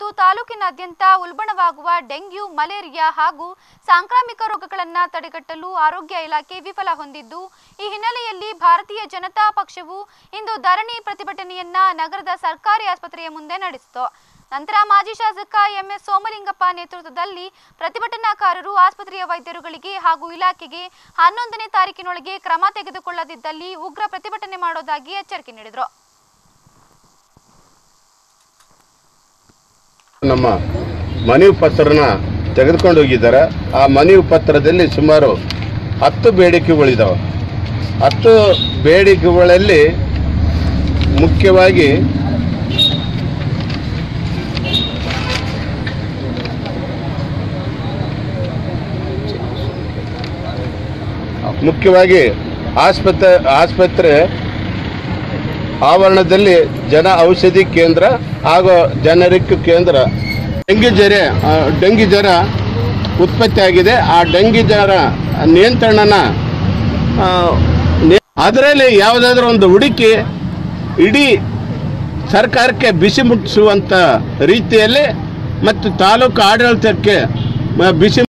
ತಾಲೂಕಿನಾದ್ಯಂತ ಉಲ್ಬಣವಾಗುವ dengue malaria ಹಾಗೂ ಸಾಂಕ್ರಾಮಿಕ ರೋಗಗಳನ್ನು ತಡೆಗಟ್ಟಲು ಆರೋಗ್ಯ ಇಲಾಖೆ ವಿಫಲ ಹೊಂದಿದ್ದು ಈ ಹಿನ್ನೆಲೆಯಲ್ಲಿ ಭಾರತೀಯ ಜನತಾ ಪಕ್ಷವು ಇಂದು ಧರಣಿ ಪ್ರತಿಭಟನೆಯನ್ನ ನಗರದ ಸರ್ಕಾರಿ ಆಸ್ಪತ್ರೆಯ ಮುಂದೆ ನಡೆಸಿತು ನಂತರ ಮಾಜಿ ಶಾಸಕ ಎಂಎಸ್ ಸೋಮಲಿಂಗಪ್ಪ ನೇತೃತ್ವದಲ್ಲಿ ಪ್ರತಿಭಟನಾಕಾರರು ಆಸ್ಪತ್ರೆಯ ವೈದ್ಯರುಗಳಿಗೆ ಹಾಗೂ ಇಲಾಖೆಗೆ ಹನ್ನೊಂದನೇ ತಾರೀಕಿನೊಳಗೆ ಕ್ರಮ ತೆಗೆದುಕೊಳ್ಳದಿದ್ದಲ್ಲಿ ಉಗ್ರ ಪ್ರತಿಭಟನೆ ಮಾಡೋದಾಗಿ ಎಚ್ಚರಿಕೆ ನೀಡಿದರು ನಮ್ಮ ಮನವಿ ಪತ್ರನ ತೆಗೆದುಕೊಂಡು ಹೋಗಿದ್ದಾರೆ ಆ ಮನವಿ ಪತ್ರದಲ್ಲಿ ಸುಮಾರು ಹತ್ತು ಬೇಡಿಕೆಗಳಿದಾವೆ ಹತ್ತು ಬೇಡಿಕೆಗಳಲ್ಲಿ ಮುಖ್ಯವಾಗಿ ಮುಖ್ಯವಾಗಿ ಆಸ್ಪತ್ರೆ ಆಸ್ಪತ್ರೆ ಆವರಣದಲ್ಲಿ ಜನ ಔಷಧಿ ಕೇಂದ್ರ ಹಾಗೂ ಜನರಿಕ್ ಕೇಂದ್ರ ಡೆಂಗಿ ಜ್ವರ ಆ, ಡೆಂಗಿ ಜ್ವರ ಉತ್ಪತ್ತಿ ಆಗಿದೆ ಆ ಡೆಂಗಿ ಜ್ವರ ನಿಯಂತ್ರಣನ ಆ, ನಿ- ಅದರಲ್ಲಿ ಯಾವುದಾದ್ರೂ ಒಂದು ಹುಡುಕಿ ಇಡೀ ಸರ್ಕಾರಕ್ಕೆ ಬಿಸಿ ಮುಟ್ಟಿಸುವಂಥ ರೀತಿಯಲ್ಲಿ ಮತ್ತು ತಾಲೂಕು ಆಡಳಿತಕ್ಕೆ ಮ- ಬಿಸಿ